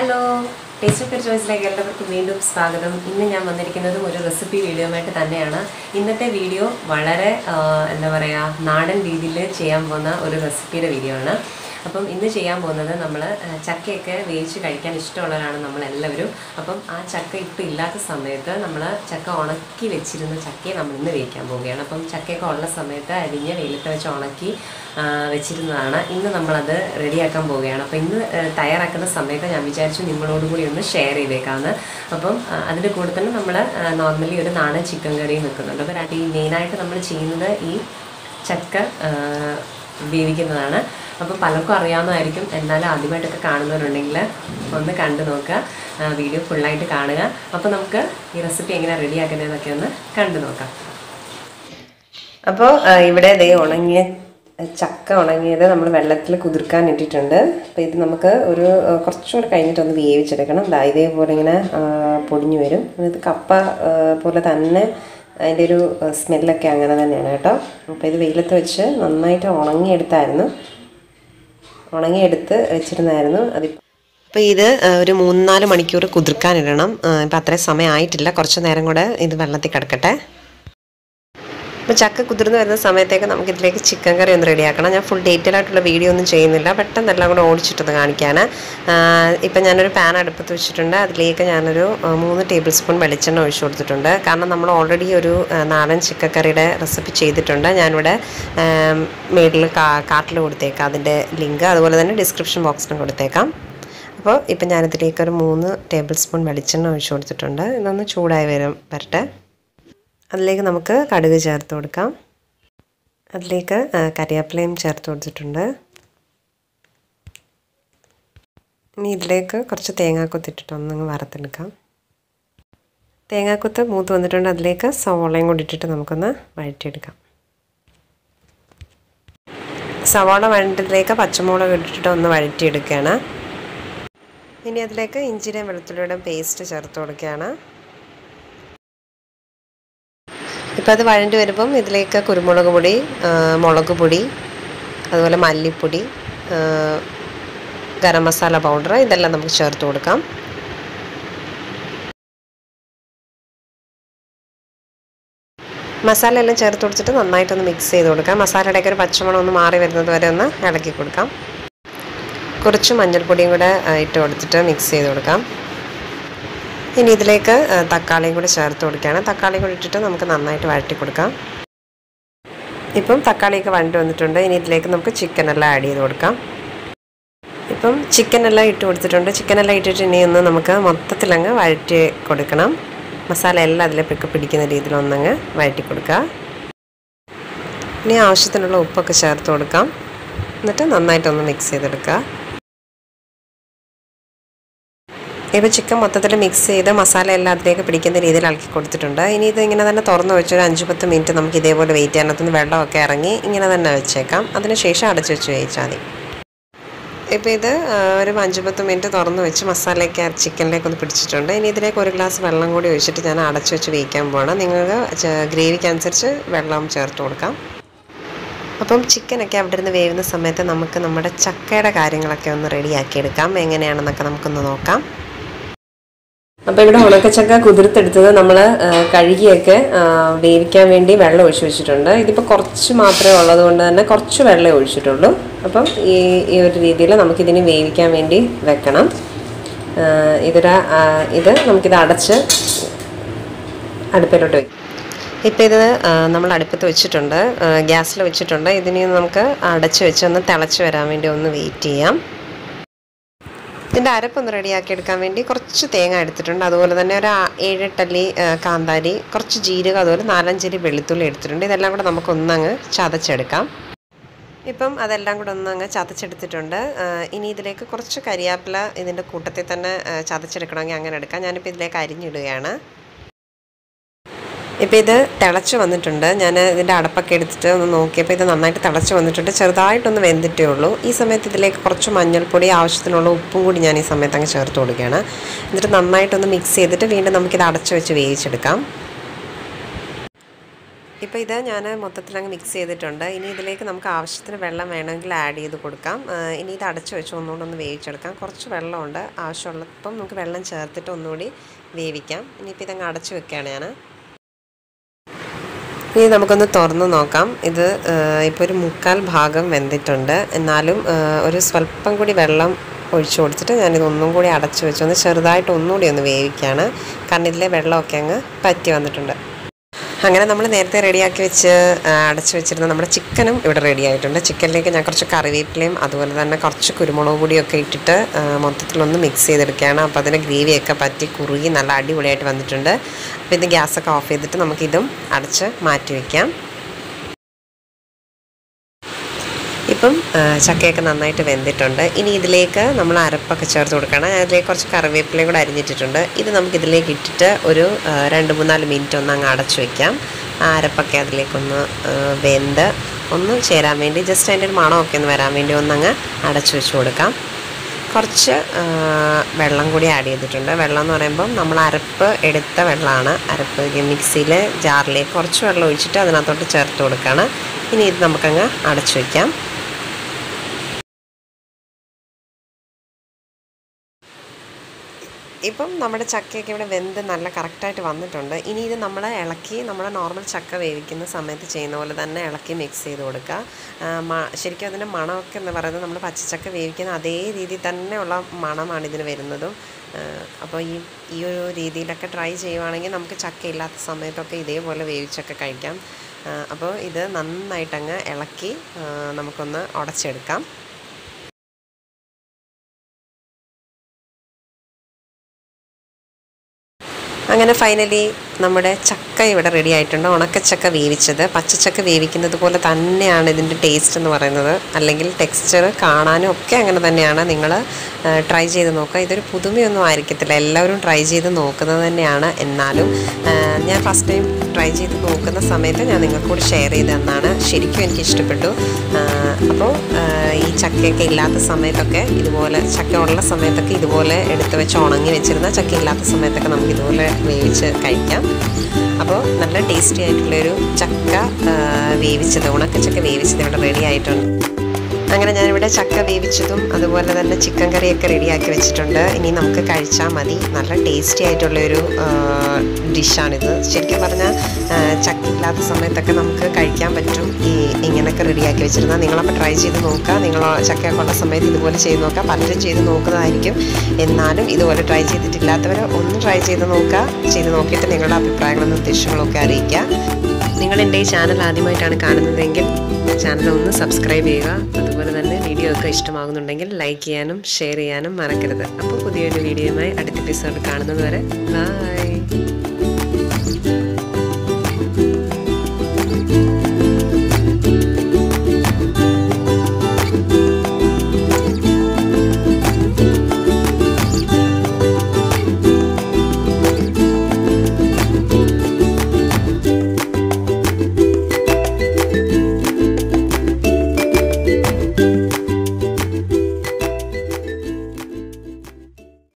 hello taste of ചോയ്സിലേക്ക് എല്ലാവർക്കും വീണ്ടും സ്വാഗതം ഇന്ന് ഞാൻ വന്നിരിക്കുന്നതും ഒരു റെസിപ്പി വീഡിയോയുമായിട്ട് തന്നെയാണ് ഇന്നത്തെ വീഡിയോ വളരെ ആ, എന്താ പറയുക നാടൻ രീതിയിൽ ചെയ്യാൻ പോകുന്ന ഒരു റെസിപ്പിയുടെ വീഡിയോ ആണ് അപ്പം ഇന്ന് ചെയ്യാൻ പോകുന്നത് നമ്മൾ ചക്കയൊക്കെ വേവിച്ച് കഴിക്കാൻ ഇഷ്ടമുള്ളവരാണ് നമ്മളെല്ലാവരും അപ്പം ആ ചക്ക ഇപ്പം ഇല്ലാത്ത സമയത്ത് നമ്മൾ ചക്ക ഉണക്കി വെച്ചിരുന്ന ചക്കയെ നമ്മൾ ഇന്ന് വേവിക്കാൻ പോവുകയാണ് അപ്പം ചക്കയൊക്കെ ഉള്ള സമയത്ത് അരിഞ്ഞ് വെയിലത്ത് വെച്ച് ഉണക്കി ആ, വെച്ചിരുന്നതാണ് ഇന്ന് നമ്മളത് റെഡിയാക്കാൻ പോവുകയാണ് അപ്പോൾ ഇന്ന് ആ, തയ്യാറാക്കുന്ന സമയത്ത് ഞാൻ വിചാരിച്ചു നിങ്ങളോട് കൂടി ഒന്ന് ഷെയർ ചെയ്തേക്കാമെന്ന് അപ്പം ആ, അതിൻ്റെ കൂടെ തന്നെ നമ്മൾ നോർമലി ഒരു നാടൻ ചിക്കൻ കറിയും വെക്കുന്നുണ്ട് അപ്പോൾ ഈ മെയിനായിട്ട് നമ്മൾ ചെയ്യുന്നത് ഈ ചക്ക ആ, വേവിക്കുന്നതാണ് അപ്പോൾ പലർക്കും അറിയാവുന്നതായിരിക്കും എന്നാലും ആദ്യമായിട്ടൊക്കെ കാണുന്നവരുണ്ടെങ്കിൽ ഒന്ന് കണ്ടു നോക്കുക ആ, വീഡിയോ ഫുള്ളായിട്ട് കാണുക അപ്പോൾ നമുക്ക് ഈ റെസിപ്പി എങ്ങനെ റെഡിയാക്കുന്നതെന്നൊക്കെ ഒന്ന് കണ്ടു നോക്കാം അപ്പോൾ ഇവിടെ ദേ ഉണങ്ങിയ ചക്ക ഉണങ്ങിയത് നമ്മൾ വെള്ളത്തിൽ കുതിർക്കാൻ ഇട്ടിട്ടുണ്ട് അപ്പോൾ ഇത് നമുക്ക് ഒരു ആ, കുറച്ചും കൂടെ കഴിഞ്ഞിട്ടൊന്ന് വേവിച്ചെടുക്കണം ദാ ഇതേപോലെ ഇങ്ങനെ ആ, പൊടിഞ്ഞു വരും ഇത് കപ്പ ആ, പോലെ തന്നെ അതിൻ്റെ ഒരു സ്മെല്ലൊക്കെ അങ്ങനെ തന്നെയാണ് കേട്ടോ അപ്പോൾ ഇത് വെയിലത്ത് വെച്ച് നന്നായിട്ട് ഉണങ്ങിയെടുത്തായിരുന്നു ഉണങ്ങിയെടുത്ത് വെച്ചിരുന്നായിരുന്നു അതിപ്പോൾ അപ്പോൾ ഇത് ആ, ഒരു മൂന്ന് നാല് മണിക്കൂർ കുതിർക്കാനിടണം ഇപ്പം അത്രയും സമയം ആയിട്ടില്ല കുറച്ച് നേരം കൂടെ ഇത് വെള്ളത്തിൽ കിടക്കട്ടെ അപ്പോൾ ചക്ക കുതിർന്ന് വരുന്ന സമയത്തേക്ക് നമുക്ക് ഇതിലേക്ക് ചിക്കൻ കറി ഒന്ന് റെഡിയാക്കണം ഞാൻ ഫുൾ ഡീറ്റെയിൽ ആയിട്ടുള്ള വീഡിയോ ഒന്നും ചെയ്യുന്നില്ല പെട്ടെന്ന് എല്ലാം കൂടെ ഓടിച്ചിട്ടൊന്ന് കാണിക്കാൻ ഇപ്പം ഞാനൊരു പാൻ അടുപ്പത്ത് വെച്ചിട്ടുണ്ട് അതിലേക്ക് ഞാനൊരു ആ, മൂന്ന് ടേബിൾ സ്പൂൺ വെളിച്ചെണ്ണ ഒഴിച്ചു കൊടുത്തിട്ടുണ്ട് കാരണം നമ്മൾ ഓൾറെഡി ഒരു ആ, നാടൻ ചിക്കൻ കറിയുടെ റെസിപ്പി ചെയ്തിട്ടുണ്ട് ഞാനിവിടെ മേഡിൽ കാ കാട്ടിൽ കൊടുത്തേക്കാം അതിൻ്റെ ലിങ്ക് അതുപോലെ തന്നെ ഡിസ്ക്രിപ്ഷൻ ബോക്സിലും കൊടുത്തേക്കാം അപ്പോൾ ഇപ്പം ഞാനിതിലേക്ക് ഒരു മൂന്ന് ടേബിൾ സ്പൂൺ വെളിച്ചെണ്ണ ഒഴിച്ചു കൊടുത്തിട്ടുണ്ട് ഇതൊന്ന് ചൂടായി വരും വരട്ടെ അതിലേക്ക് നമുക്ക് കടുക് ചേർത്ത് കൊടുക്കാം അതിലേക്ക് ആ, കരിവേപ്പിലയും ചേർത്ത് കൊടുത്തിട്ടുണ്ട് ഇനി ഇതിലേക്ക് കുറച്ച് തേങ്ങാക്കൊത്ത് ഇട്ടിട്ട് ഒന്നങ്ങ് വറുത്തെടുക്കാം തേങ്ങാക്കൊത്ത് മൂത്ത് വന്നിട്ടുണ്ട് അതിലേക്ക് സവോളയും കൂടി ഇട്ടിട്ട് നമുക്കൊന്ന് വഴറ്റിയെടുക്കാം സവാള വഴണ്ടതിലേക്ക് പച്ചമുളക് ഇട്ടിട്ട് ഒന്ന് വഴറ്റിയെടുക്കുകയാണ് ഇനി അതിലേക്ക് ഇഞ്ചിയുടെയും വെളുത്തുള്ളിയുടെയും പേസ്റ്റ് ചേർത്ത് കൊടുക്കുകയാണ് ഇപ്പം അത് വഴണ്ടി വരുമ്പം ഇതിലേക്ക് കുരുമുളക് പൊടി ആ, മുളക് പൊടി അതുപോലെ മല്ലിപ്പൊടി ആ, ഗരം മസാല പൗഡർ ഇതെല്ലാം നമുക്ക് ചേർത്ത് കൊടുക്കാം മസാല എല്ലാം ചേർത്ത് കൊടുത്തിട്ട് നന്നായിട്ടൊന്ന് മിക്സ് ചെയ്ത് കൊടുക്കാം മസാലയുടെയൊക്കെ ഒരു പച്ചമണം ഒന്ന് മാറി വരുന്നത് വരെ ഒന്ന് ഇളക്കി കൊടുക്കാം കുറച്ച് മഞ്ഞൾപ്പൊടിയും കൂടെ ആ, ഇട്ട് കൊടുത്തിട്ട് മിക്സ് ചെയ്ത് കൊടുക്കാം ഇനി ഇതിലേക്ക് ആ, തക്കാളിയും കൂടി ചേർത്ത് കൊടുക്കുകയാണ് തക്കാളി കൂടി ഇട്ടിട്ട് നമുക്ക് നന്നായിട്ട് വഴറ്റി കൊടുക്കാം ഇപ്പം തക്കാളിയൊക്കെ വഴണ്ടി വന്നിട്ടുണ്ട് ഇനി ഇതിലേക്ക് നമുക്ക് ചിക്കൻ എല്ലാം ആഡ് ചെയ്ത് കൊടുക്കാം ഇപ്പം ചിക്കൻ എല്ലാം ഇട്ട് കൊടുത്തിട്ടുണ്ട് ചിക്കൻ എല്ലാം ഇട്ടിട്ട് ഇനി ഒന്ന് നമുക്ക് മൊത്തത്തിലങ്ങ് വഴറ്റി കൊടുക്കണം മസാല എല്ലാം അതിലേക്ക് പിടിക്കുന്ന രീതിയിൽ ഒന്നങ്ങ് വഴറ്റി കൊടുക്കുക ഇനി ആവശ്യത്തിനുള്ള ഉപ്പൊക്കെ ചേർത്ത് കൊടുക്കാം എന്നിട്ട് നന്നായിട്ടൊന്ന് മിക്സ് ചെയ്തെടുക്കുക ഇപ്പോൾ ചിക്കൻ മൊത്തത്തിൽ മിക്സ് ചെയ്ത് മസാല എല്ലാം അതിലേക്ക് പിടിക്കുന്ന രീതിയിൽ ഇളക്കി കൊടുത്തിട്ടുണ്ട് ഇനി ഇത് ഇങ്ങനെ തന്നെ തുറന്ന് വെച്ച് ഒരു അഞ്ച് പത്ത് മിനിറ്റ് നമുക്ക് ഇതേപോലെ വെയിറ്റ് ചെയ്യാൻ അതിന് വെള്ളമൊക്കെ ഇറങ്ങി ഇങ്ങനെ തന്നെ വെച്ചേക്കാം അതിനുശേഷം അടച്ച് വെച്ച് വേവിച്ചാൽ മതി ഇപ്പോൾ ഇത് ആ, ഒരു അഞ്ച് പത്ത് മിനിറ്റ് തുറന്ന് വെച്ച് മസാലയൊക്കെ ചിക്കനിലേക്ക് ഒന്ന് പിടിച്ചിട്ടുണ്ട് ഇനി ഇതിലേക്ക് ഒരു ഗ്ലാസ് വെള്ളം കൂടി ഒഴിച്ചിട്ട് ഞാൻ അടച്ച് വെച്ച് വേവിക്കാൻ പോകണം നിങ്ങൾക്ക് ച- ഗ്രേവിക്ക് അനുസരിച്ച് വെള്ളം ചേർത്ത് കൊടുക്കാം അപ്പം ചിക്കനൊക്കെ അവിടെ ഇരുന്ന് വേവുന്ന സമയത്ത് നമുക്ക് നമ്മുടെ ചക്കയുടെ കാര്യങ്ങളൊക്കെ ഒന്ന് റെഡിയാക്കി എടുക്കാം എങ്ങനെയാണെന്നൊക്കെ നമുക്കൊന്ന് നോക്കാം അപ്പോൾ ഇവിടെ ഉണക്കച്ചക്ക കുതിർത്തെടുത്തത് നമ്മൾ കഴുകിയൊക്കെ ആ, വേവിക്കാൻ വേണ്ടി വെള്ളം ഒഴിച്ചു വെച്ചിട്ടുണ്ട് ഇതിപ്പോൾ കുറച്ച് മാത്രമേ ഉള്ളത് കൊണ്ട് തന്നെ കുറച്ച് വെള്ളമേ ഒഴിച്ചിട്ടുള്ളൂ അപ്പം ഈ ഈ ഒരു രീതിയിൽ നമുക്കിതിന് വേവിക്കാൻ വേണ്ടി വെക്കണം ആ, ഇതൊരു ആ, ഇത് നമുക്കിത് അടച്ച് അടുപ്പിലോട്ട് വയ്ക്കും ഇപ്പോൾ ഇത് ആ, നമ്മൾ അടുപ്പത്ത് വെച്ചിട്ടുണ്ട് ഗ്യാസിൽ വെച്ചിട്ടുണ്ട് ഇതിനെ നമുക്ക് അടച്ച് വെച്ച് ഒന്ന് തിളച്ച് വരാൻ വേണ്ടി ഒന്ന് വെയിറ്റ് ചെയ്യാം ഇതിൻ്റെ അരപ്പൊന്ന് റെഡിയാക്കി എടുക്കാൻ വേണ്ടി കുറച്ച് തേങ്ങ എടുത്തിട്ടുണ്ട് അതുപോലെ തന്നെ ഒരു ആ- ഏഴെട്ടല്ലി ആ, കാന്താരി കുറച്ച് ജീരകം അതുപോലെ നാലഞ്ചരി വെളുത്തുള്ളി എടുത്തിട്ടുണ്ട് ഇതെല്ലാം കൂടെ നമുക്കൊന്നങ്ങ് ചതച്ചെടുക്കാം ഇപ്പം അതെല്ലാം കൂടെ ഒന്നങ്ങ് ചതച്ചെടുത്തിട്ടുണ്ട് ആ, ഇനി ഇതിലേക്ക് കുറച്ച് കരിയാപ്പില ഇതിൻ്റെ കൂട്ടത്തിൽ തന്നെ ആ, ചതച്ചെടുക്കണമെങ്കിൽ അങ്ങനെ എടുക്കാം ഞാനിപ്പോൾ ഇതിലേക്ക് അരിഞ്ഞിടുകയാണ് ഇപ്പോൾ ഇത് തിളച്ച് വന്നിട്ടുണ്ട് ഞാൻ ഇതിൻ്റെ അടപ്പൊക്കെ എടുത്തിട്ട് ഒന്ന് നോക്കിയപ്പോൾ ഇത് നന്നായിട്ട് തിളച്ച് വന്നിട്ടുണ്ട് ചെറുതായിട്ടൊന്ന് വെന്തിട്ടേ ഉള്ളൂ ഈ സമയത്ത് ഇതിലേക്ക് കുറച്ച് മഞ്ഞൾപ്പൊടി ആവശ്യത്തിനുള്ള ഉപ്പും കൂടി ഞാൻ ഈ സമയത്ത് അങ്ങ് ചേർത്ത് കൊടുക്കുകയാണ് എന്നിട്ട് നന്നായിട്ടൊന്ന് മിക്സ് ചെയ്തിട്ട് വീണ്ടും നമുക്കിത് അടച്ച് വെച്ച് വേവിച്ചെടുക്കാം ഇപ്പോൾ ഇത് ഞാൻ മൊത്തത്തിൽ അങ്ങ് മിക്സ് ചെയ്തിട്ടുണ്ട് ഇനി ഇതിലേക്ക് നമുക്ക് ആവശ്യത്തിന് വെള്ളം വേണമെങ്കിൽ ആഡ് ചെയ്ത് കൊടുക്കാം ആ, ഇനി ഇത് അടച്ചു വെച്ച് ഒന്നുകൂടെ ഒന്ന് വേവിച്ചെടുക്കാം കുറച്ച് വെള്ളമുണ്ട് ആവശ്യമുള്ളപ്പം നമുക്ക് വെള്ളം ചേർത്തിട്ട് ഒന്നുകൂടി വേവിക്കാം ഇനിയിപ്പോൾ ഇതങ്ങ് അടച്ചു വെക്കുകയാണ് ഞാൻ ഇനി നമുക്കൊന്ന് തുറന്ന് നോക്കാം ഇത് ഇപ്പോൾ ഒരു മുക്കാൽ ഭാഗം വെന്തിട്ടുണ്ട് എന്നാലും ആ, ഒരു സ്വല്പം കൂടി വെള്ളം ഒഴിച്ചു കൊടുത്തിട്ട് ഞാനിത് ഒന്നും കൂടി അടച്ചു വെച്ച് ഒന്ന് ചെറുതായിട്ട് ഒന്നുകൂടി ഒന്ന് വേവിക്കുകയാണ് കാരണം ഇതിലെ വെള്ളമൊക്കെ അങ്ങ് പറ്റി വന്നിട്ടുണ്ട് അങ്ങനെ നമ്മൾ നേരത്തെ റെഡിയാക്കി വെച്ച് ആ, അടച്ചു വെച്ചിരുന്ന നമ്മുടെ ചിക്കനും ഇവിടെ റെഡി ആയിട്ടുണ്ട് ചിക്കനിലേക്ക് ഞാൻ കുറച്ച് കറിവേപ്പിലയും അതുപോലെ തന്നെ കുറച്ച് കുരുമുളക് പൊടിയൊക്കെ ഇട്ടിട്ട് ആ, മൊത്തത്തിലൊന്ന് മിക്സ് ചെയ്തെടുക്കുകയാണ് അപ്പോൾ അതിൻ്റെ ഗ്രേവിയൊക്കെ പറ്റി കുറുകി നല്ല അടിപൊളിയായിട്ട് വന്നിട്ടുണ്ട് അപ്പോൾ ഇത് ഗ്യാസൊക്കെ ഓഫ് ചെയ്തിട്ട് നമുക്കിതും അടച്ച് മാറ്റി വയ്ക്കാം ഇപ്പം ആ, ചക്കയൊക്കെ നന്നായിട്ട് വെന്തിട്ടുണ്ട് ഇനി ഇതിലേക്ക് നമ്മൾ അരപ്പൊക്കെ ചേർത്ത് കൊടുക്കണം ഞാൻ അതിലേക്ക് കുറച്ച് കറിവേപ്പിലയും കൂടെ അരിഞ്ഞിട്ടിട്ടുണ്ട് ഇത് നമുക്ക് ഇതിലേക്ക് ഇട്ടിട്ട് ഒരു ആ, രണ്ട് മൂന്നാല് മിനിറ്റ് ഒന്ന് അങ്ങ് അടച്ചു വയ്ക്കാം ആ അരപ്പൊക്കെ അതിലേക്കൊന്ന് ആ, വെന്ത് ഒന്ന് ചേരാൻ വേണ്ടി ജസ്റ്റ് അതിൻ്റെ ഒരു മണമൊക്കെ ഒന്ന് വരാൻ വേണ്ടി ഒന്നങ്ങ് അടച്ചു വെച്ച് കൊടുക്കാം കുറച്ച് ആ, വെള്ളം കൂടി ആഡ് ചെയ്തിട്ടുണ്ട് വെള്ളം എന്ന് പറയുമ്പം നമ്മൾ അരപ്പ് എടുത്ത വെള്ളമാണ് അരപ്പ് മിക്സിയിൽ ജാറിലേക്ക് കുറച്ച് വെള്ളം ഒഴിച്ചിട്ട് അതിനകത്തോട്ട് ചേർത്ത് കൊടുക്കുകയാണ് ഇനി ഇത് നമുക്കങ്ങ് അടച്ചു വയ്ക്കാം ഇപ്പം നമ്മുടെ ചക്കയൊക്കെ ഇവിടെ വെന്ത് നല്ല കറക്റ്റായിട്ട് വന്നിട്ടുണ്ട് ഇനി ഇത് നമ്മൾ ഇളക്കി നമ്മുടെ നോർമൽ ചക്ക വേവിക്കുന്ന സമയത്ത് ചെയ്യുന്ന പോലെ തന്നെ ഇളക്കി മിക്സ് ചെയ്ത് കൊടുക്കുക ആ, മ- ശരിക്കും അതിൻ്റെ മണമൊക്കെ എന്ന് പറയുന്നത് നമ്മൾ പച്ചച്ചക്ക വേവിക്കുന്ന അതേ രീതിയിൽ തന്നെയുള്ള മണമാണ് ഇതിന് വരുന്നതും ആ, അപ്പോൾ ഈ ഈ ഒരു രീതിയിലൊക്കെ ട്രൈ ചെയ്യുവാണെങ്കിൽ നമുക്ക് ചക്ക ഇല്ലാത്ത സമയത്തൊക്കെ ഇതേപോലെ വേവിച്ചൊക്കെ കഴിക്കാം ആ, അപ്പോൾ ഇത് നന്നായിട്ടങ്ങ് ഇളക്കി ആ, നമുക്കൊന്ന് ഉടച്ചെടുക്കാം അങ്ങനെ ഫൈനലി നമ്മുടെ ചക്ക ഇവിടെ റെഡി ആയിട്ടുണ്ട് ഉണക്കച്ചക്ക വേവിച്ചത് പച്ചച്ചക്ക വേവിക്കുന്നത് പോലെ തന്നെയാണ് ഇതിൻ്റെ ടേസ്റ്റ് എന്ന് പറയുന്നത് അല്ലെങ്കിൽ ടെക്സ്ചർ കാണാനും ഒക്കെ അങ്ങനെ തന്നെയാണ് നിങ്ങൾ ട്രൈ ചെയ്ത് നോക്കുക ഇതൊരു പുതുമയൊന്നും ആയിരിക്കത്തില്ല എല്ലാവരും ട്രൈ ചെയ്ത് നോക്കുന്നത് തന്നെയാണ് എന്നാലും ആ, ഞാൻ ഫസ്റ്റ് ടൈം ട്രൈ ചെയ്ത് നോക്കുന്ന സമയത്ത് ഞാൻ നിങ്ങൾക്ക് കൂടി ഷെയർ ചെയ്തതെന്നാണ് ശരിക്കും എനിക്ക് ഇഷ്ടപ്പെട്ടു അപ്പോൾ ഈ ചക്കയൊക്കെ ഇല്ലാത്ത സമയത്തൊക്കെ ഇതുപോലെ ചക്ക ഉള്ള സമയത്തൊക്കെ ഇതുപോലെ എടുത്ത് വെച്ച് ഉണങ്ങി വെച്ചിരുന്ന ചക്ക ഇല്ലാത്ത സമയത്തൊക്കെ നമുക്ക് ഇതുപോലെ വേവിച്ച് കഴിക്കാം അപ്പോൾ നല്ല ടേസ്റ്റി ആയിട്ടുള്ളൊരു ചക്ക ആ, വേവിച്ചത് ഉണക്കച്ചക്ക വേവിച്ചത് ഇവിടെ റെഡി ആയിട്ടുണ്ട് അങ്ങനെ ഞാനിവിടെ ചക്ക വേവിച്ചതും അതുപോലെ തന്നെ ചിക്കൻ കറിയൊക്കെ റെഡിയാക്കി വെച്ചിട്ടുണ്ട് ഇനി നമുക്ക് കഴിച്ചാൽ മതി നല്ല ടേസ്റ്റി ആയിട്ടുള്ളൊരു ഡിഷാണിത് ശരിക്കും പറഞ്ഞാൽ ചക്ക ഇല്ലാത്ത സമയത്തൊക്കെ നമുക്ക് കഴിക്കാൻ പറ്റും ഈ ഇങ്ങനെയൊക്കെ റെഡിയാക്കി വെച്ചിരുന്നാൽ നിങ്ങളപ്പോൾ ട്രൈ ചെയ്ത് നോക്കുക നിങ്ങൾ ചക്കയൊക്കെ ഉള്ള സമയത്ത് ഇതുപോലെ ചെയ്ത് നോക്കുക പലരും ചെയ്ത് നോക്കുന്നതായിരിക്കും എന്നാലും ഇതുപോലെ ട്രൈ ചെയ്തിട്ടില്ലാത്തവർ ഒന്ന് ട്രൈ ചെയ്ത് നോക്കുക ചെയ്ത് നോക്കിയിട്ട് നിങ്ങളുടെ അഭിപ്രായങ്ങളും നിർദ്ദേശങ്ങളും ഒക്കെ അറിയിക്കുക നിങ്ങൾ എൻ്റെ ഈ ചാനൽ ആദ്യമായിട്ടാണ് കാണുന്നതെങ്കിൽ ചാനൽ ഒന്ന് സബ്സ്ക്രൈബ് ചെയ്യുക അതുപോലെ തന്നെ വീഡിയോ ഒക്കെ ഇഷ്ടമാകുന്നുണ്ടെങ്കിൽ ലൈക്ക് ചെയ്യാനും ഷെയർ ചെയ്യാനും മറക്കരുത് അപ്പോൾ പുതിയൊരു വീഡിയോയുമായി അടുത്ത എപ്പിസോഡ് കാണുന്നത് വരെ ബൈ